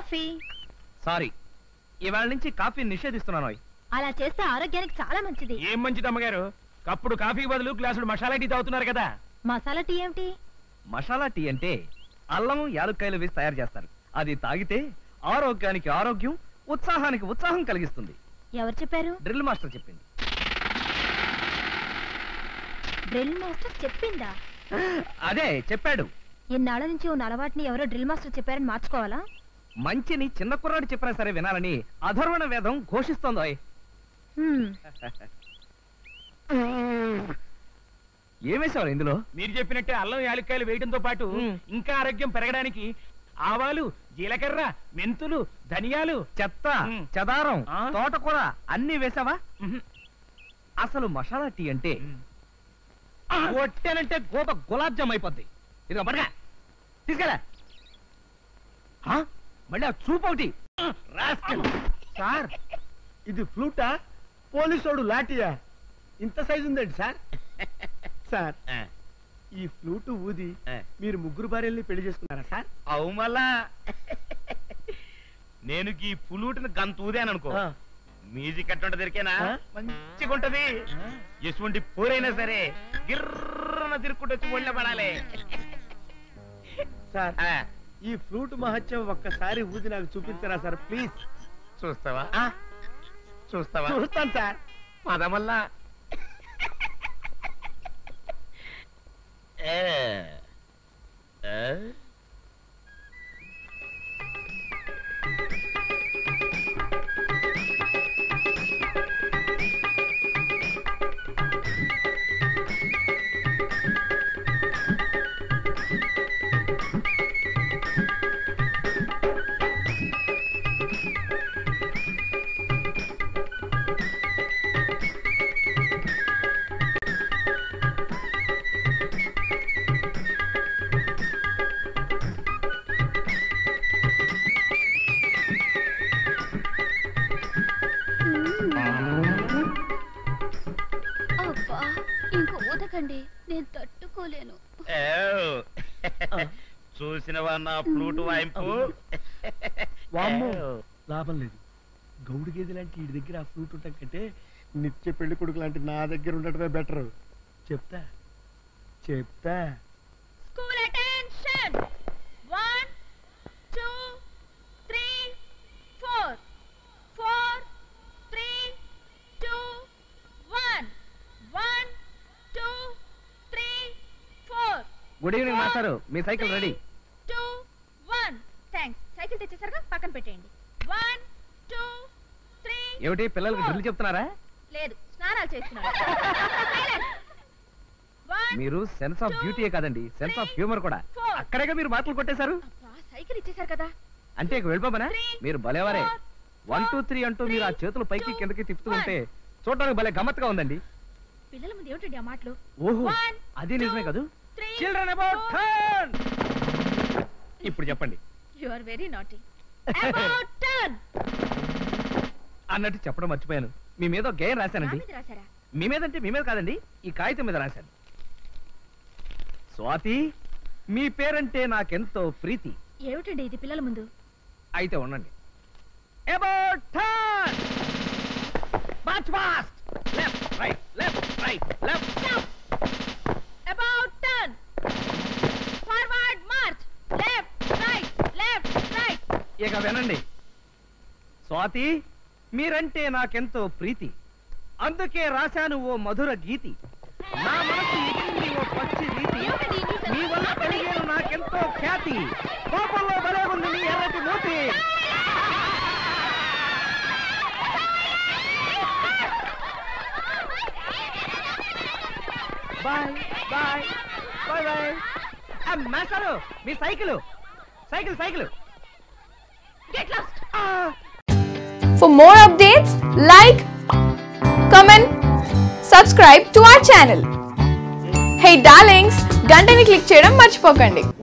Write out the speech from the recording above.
Coffee sorry ఇవాళ నుంచి coffee నిషేధిస్తున్నాను అలా చేస్తే ఆరోగ్యానికి చాలా మంచిది ఏం మంచిది అమ్మగారు కప్పుడు కాఫీ బదులు గ్లాసుడు మసాలా టీ తాగుతున్నారు కదా మసాలా టీ ఏమిటి మసాలా టీ అంటే అల్లం యాలుక్కాయలు వేసి తయారు చేస్తారు అది తాగితే ఆరోగ్యానికి ఆరోగ్యం ఉత్సాహానికి ఉత్సాహం కలిగిస్తుంది ఎవరు చెప్పారు డ్రిల్ మాస్టర్ చెప్పింది డ్రిల్ మాస్టర్ చెప్పిందా అదే చెప్పాడు ఇన్నాళ్ళ నుంచి ఉన్న అలవాటుని ఎవరో డ్రిల్ మాస్టర్ చెప్పారని మార్చుకోవాలా మంచిని చిన్న కుర్రాడు చెప్పినా సరే వినాలని అధర్వణ వేదం ఘోషిస్తోందో హ్మ్, ఏమేశారు ఇందులో మీరు చెప్పినట్టే అల్లం యాలక్కాయలు వేయడంతో పాటు మ్మ్. ఇంకా ఆరోగ్యం పెరగడానికి ఆవాలు జీలకర్ర మెంతులు ధనియాలు చెత్త మ్. చెదారం ఆ? తోటకూర అన్ని వేసావా మ్మ్. అసలు మసాలా టీ అంటే కొట్టానంటే గోప గులాబ్ జామ్ అయిపోద్ది ఇదిగో పడగా తీసుకెళ్ళా ఆ? మళ్ళీ ఆ చూపు ఒకటి రాస్కెల్. సార్ ఇది ఫ్లూటా పోలీసోడు లాఠీయా ఇంత సైజు ఉందండి సార్ సార్ ఈ ఫ్లూట్ ఊది ఆ. మీరు ముగ్గురు భార్యల్ని పెళ్లి చేసుకున్నారా సార్ అవు మళ్ళా నేను ఈ పులుటిని గంత ఊదాను అనుకో ఆ. మ్యూజిక్ ఎట్టుంట దొరికేనా ఆ? మంచిగా ఉంటది ఎటువంటి పోరైనా సరే గిర్రన తిరుక్కుంటూ వచ్చి ఒళ్ళో పడాలి సార్ ఆ, ఈ ఫ్లూట్ మహత్యం ఒక్కసారి ఊది నాకు చూపించరా సార్ ప్లీజ్ చూస్తావా చూస్తావా చూస్తాను సార్ పదమల్లా ఏ. ఏ? అబ్బా ఇంక ఊదకండి నేను తట్టుకోలేను ఏ. చూసినవా నా ఫ్లూట్ వాయింపు వామ్మో. ఏ. లాభం లేదు గౌడు గేదె లాంటి వీడి దగ్గర ఆ ఫ్లూట్ ఉండటం కంటే నిత్య పెళ్లి కొడుకు లాంటి నా దగ్గర ఉండటమే బెటర్ చెప్తా చెప్తా school attention one two three four four three two one one two three four good evening మాస్టారు మీ cycle ready two one thanks cycle తెచ్చేసరిగా పక్కన పెట్టేయండి వన్ టూ త్రీ ఏమిటి పిల్లలకి డ్రిల్ చెప్తున్నారా లేదు స్నానాలు చేస్తున్నాను వన్ మీరు సెన్స్ ఆఫ్ బ్యూటీయే కాదండి సెన్స్ ఆఫ్ హ్యూమర్ కూడా అక్కడేగా మీరు మాటలు కొట్టేశారు అబ్బా, సైకిల్ ఇచ్చేసారు కదా అంటే ఇక వెళ్ళిపోమనా మీరు భలేవారే four, వన్ టూ త్రీ అంటూ మీరు ఆ చేతులు పైకి కిందకి తిప్పుతూ ఉంటే చూడడానికి భలే గమ్మత్తుగా ఉందండి పిల్లల ముందు ఏమిటండి ఆ మాటలు ఓహో One, అది నిజమే two, కదూ three, children about four. Turn ఇప్పుడు చెప్పండి you are very naughty about turn అన్నట్టు చెప్పడం మర్చిపోయాను మీ మీద ఒక గేయం రాశానండి రాశారా మీ మీద అంటే మీ మీద కాదండి ఈ కాగితం మీద రాశాను స్వాతి మీ పేరంటే నాకెంతో ప్రీతి ఏమిటండి ఇది పిల్లల ముందు అయితే ఉండండి about turn march fast left right left right left about turn forward march left right left right ఇక వినండి స్వాతి మీరంటే నాకెంతో ప్రీతి అందుకే రాశాను ఓ మధుర గీతి నా మనసు ఎక్కింది ఓ పచ్చి రీతి మీ వల్ల కలిగేను నాకెంతో ఖ్యాతి కోపంలో భలే ఉంది నీ ఎర్రటి మూతి బాయ్ బాయ్ బాయ్ బాయ్ మాస్టారు మీ cycle cycle cycle get lost For more updates, like, comment, subscribe to our channel. Hey darlings, గంటని click చేయడం మర్చిపోకండి